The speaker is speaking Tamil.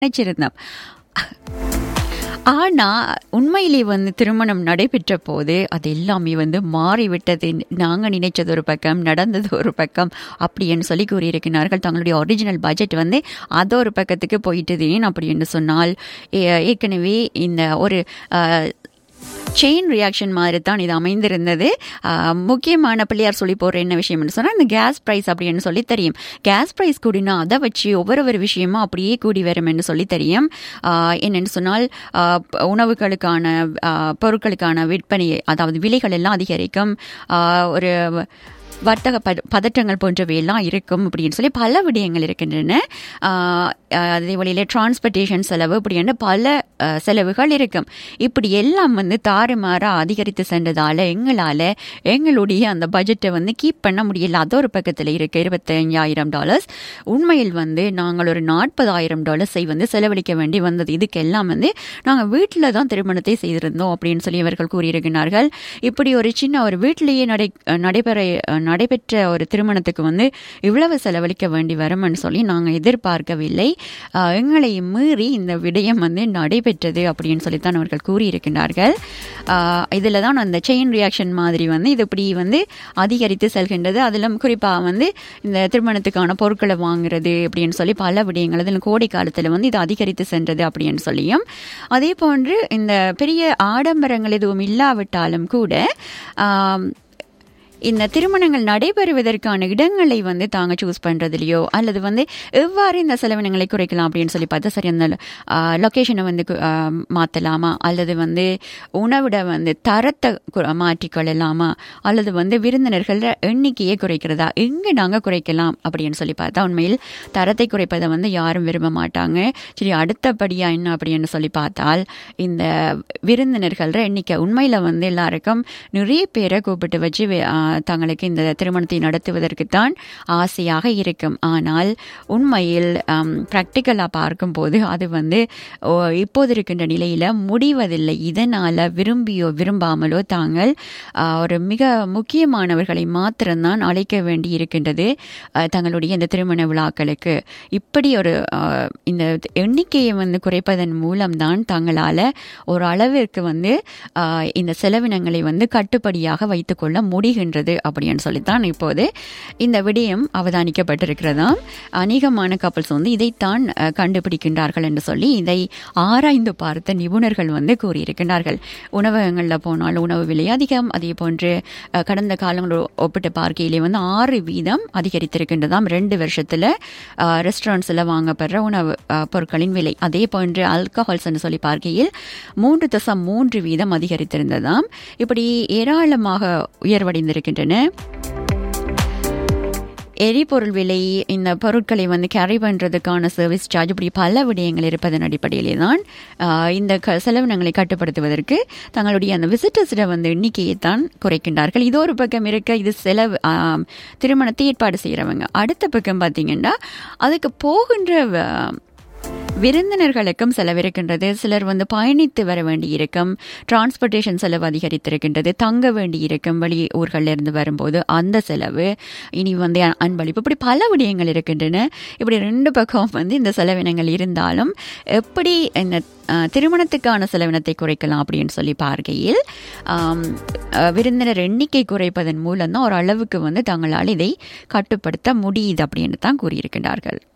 நினைச்சிருந்தோம் ஆனா உண்மையிலே வந்து திருமணம் நடைபெற்ற போது அது எல்லாமே வந்து மாறிவிட்டது நாங்க நினைச்சது ஒரு பக்கம் நடந்தது ஒரு பக்கம் அப்படின்னு சொல்லி கூறியிருக்கிறார்கள் தங்களுடைய ஒரிஜினல் பட்ஜெட் வந்து அது ஒரு பக்கத்துக்கு போயிட்டது ஏன் அப்படின்னு சொன்னால் ஏ- ஏற்கனவே இந்த ஒரு அஹ், செயின் ரியாக்ஷன் மாதிரி தான் இது அமைந்திருந்தது ஆஹ், முக்கியமான பிள்ளையார் சொல்லி போடுற என்ன விஷயம்னு சொன்னால் இந்த கேஸ் ப்ரைஸ் அப்படின்னு சொல்லி தெரியும் கேஸ் ப்ரைஸ் கூடினா அதை வச்சு ஒவ்வொரு ஒரு விஷயமும் அப்படியே கூடி வரும்னு சொல்லி தெரியும் ஆஹ், என்னன்னு சொன்னால் ஆஹ், ப- உணவுகளுக்கான ஆஹ், பொருட்களுக்கான விற்பனை அதாவது விலைகள் எல்லாம் அதிகரிக்கும் ஆஹ், ஒரு வர்த்தக பத- பதற்றங்கள் போன்றவை எல்லாம் இருக்கும் அப்படின்னு சொல்லி பல விடயங்கள் இருக்கின்றன ஆஹ் ஆஹ் அதே வழியில் டிரான்ஸ்போர்ட்டேஷன் செலவு இப்படின்னு பல ஆஹ், செலவுகள் இருக்கும் இப்படி எல்லாம் வந்து தாறுமாறாக அதிகரித்து சென்றதால எங்களால் எங்களுடைய அந்த பட்ஜெட்டை வந்து கீப் பண்ண முடியல அது ஒரு பக்கத்தில் இருக்கு இருபத்தஞ்சாயிரம் டாலர்ஸ் உண்மையில் வந்து நாங்கள் ஒரு நாற்பதாயிரம் டாலர்ஸை வந்து செலவழிக்க வேண்டி வந்தது இதுக்கெல்லாம் வந்து நாங்கள் வீட்டில் தான் திருமணத்தை செய்திருந்தோம் அப்படின்னு சொல்லி இவர்கள் கூறியிருக்கிறார்கள் இப்படி ஒரு சின்ன ஒரு வீட்டிலேயே நடை நடைபெற நடைபெற்ற ஒரு திருமணத்துக்கு வந்து இவ்வளவு செலவழிக்க வேண்டி வரும்னு சொல்லி நாங்கள் எதிர்பார்க்கவில்லை ஆஹ் எங்களை மீறி இந்த விடயம் வந்து நடைபெற்றது அப்படின்னு சொல்லித்தான் அவர்கள் கூறியிருக்கிறார்கள் இதில் தான் அந்த செயின் ரியாக்ஷன் மாதிரி வந்து இது இப்படி வந்து அதிகரித்து செல்கின்றது அதிலும் குறிப்பாக வந்து இந்த திருமணத்துக்கான பொருட்களை வாங்குறது அப்படின்னு சொல்லி பல விடயங்கள் அதில் கோடை காலத்தில் வந்து இது அதிகரித்து சென்றது அப்படின்னு சொல்லியும் அதே போன்று இந்த பெரிய ஆடம்பரங்கள் எதுவும் இல்லாவிட்டாலும் கூட ஆம், இந்த திருமணங்கள் நடைபெறுவதற்கான இடங்களை வந்து தாங்க சூஸ் பண்றதுலயோ அல்லது வந்து எவ்வாறு இந்த செலவினங்களை குறைக்கலாம் அப்படின்னு சொல்லி பார்த்தா சரி அந்த லொக்கேஷனை வந்து கு- ஆ, மாத்தலாமா அல்லது வந்து உணவிட வந்து தரத்தை கு- மாற்றிக்கொள்ளலாமா அல்லது வந்து விருந்தினர்கள் எண்ணிக்கையை குறைக்கிறதா எங்க நாங்க குறைக்கலாம் அப்படின்னு சொல்லி பார்த்தா உண்மையில் தரத்தை குறைப்பதை வந்து யாரும் விரும்ப மாட்டாங்க சரி அடுத்தபடியா என்ன அப்படின்னு சொல்லி பார்த்தால் இந்த விருந்தினர்கள் எண்ணிக்கை உண்மையில வந்து எல்லாருக்கும் நிறைய பேரை கூப்பிட்டு வச்சு வே- ஆ, தங்களுக்கு இந்த திருமணத்தை நடத்துவதற்குத்தான் ஆசையாக இருக்கும் ஆனால் உண்மையில் ப்ராக்டிக்கலாக பார்க்கும்போது அது வந்து ஓ, இப்போது இருக்கின்ற நிலையில முடிவதில்லை இதனால விரும்பியோ விரும்பாமலோ தாங்கள் ஆ, ஒரு மிக முக்கியமானவர்களை மாத்திரம்தான் அழைக்க வேண்டி இருக்கின்றது ஆ, தங்களுடைய இந்த திருமண விழாக்களுக்கு இப்படி ஒரு ஆ, இந்த எண்ணிக்கையை வந்து குறைப்பதன் மூலம்தான் தங்களால் ஒரு அளவிற்கு வந்து ஆ, இந்த செலவினங்களை வந்து கட்டுப்படியாக வைத்துக்கொள்ள முடிகின்றது அப்படின்னு சொல்லித்தான் இப்போது இந்த விடயம் அவதானிக்கப்பட்டிருக்கிறதாம் அநேகமான கப்பல்ஸ் வந்து இதைத்தான் அ, கண்டுபிடிக்கின்றார்கள் என்று சொல்லி இதை ஆராய்ந்து பார்த்த நிபுணர்கள் வந்து கூறியிருக்கிறார்கள் உணவகங்களில் போனால் உணவு விலை அதிகம் அதே போன்று அ, கடந்த காலங்களோடு ஒப்பிட்டு பார்க்கையிலே வந்து ஆறு வீதம் அதிகரித்திருக்கின்றதாம் ரெண்டு வருஷத்தில் ரெஸ்டாரண்ட்ஸில் வாங்கப்படுற உணவு அ, பொருட்களின் விலை அதே போன்று ஆல்கஹால்ஸ் என்று சொல்லி பார்க்கையில் மூன்று தசம் மூன்று வீதம் அதிகரித்திருந்ததாம் இப்படி ஏராளமாக உயர்வடைந்திருக்கின்றன எரிபொருள் விலை இந்த பொருட்களை வந்து கேரி பண்ணுறதுக்கான சர்வீஸ் சார்ஜ் இப்படி பல விடயங்கள் இருப்பதன் அடிப்படையிலே தான் ஆஹ், இந்த க செலவினங்களை கட்டுப்படுத்துவதற்கு தங்களுடைய அந்த விசிட்டர்ஸிட வந்து எண்ணிக்கையை தான் குறைக்கின்றார்கள் இது ஒரு பக்கம் இருக்க இது செலவு ஆம், திருமணத்தை ஏற்பாடு செய்கிறவங்க அடுத்த பக்கம் பார்த்தீங்கன்னா அதுக்கு போகின்ற வ- விருந்தினர்களுக்கும் செலவிருக்கின்றது சிலர் வந்து பயணித்து வர வேண்டியிருக்கும் டிரான்ஸ்போர்ட்டேஷன் செலவு அதிகரித்திருக்கின்றது தங்க வேண்டியிருக்கும் வெளி ஊர்களில் இருந்து வரும்போது அந்த செலவு இனி வந்து அ- அன்பளிப்பு இப்படி பல விடயங்கள் இருக்கின்றன இப்படி ரெண்டு பக்கம் வந்து இந்த செலவினங்கள் இருந்தாலும் எப்படி இந்த அஹ், திருமணத்துக்கான செலவினத்தை குறைக்கலாம் அப்படின்னு சொல்லி பார்க்கையில் ஆம், அஹ், விருந்தினர் எண்ணிக்கை குறைப்பதன் மூலம் தான் ஒரு அளவுக்கு வந்து தங்களால் இதை கட்டுப்படுத்த முடியுது அப்படின்னு தான் கூறியிருக்கின்றார்கள்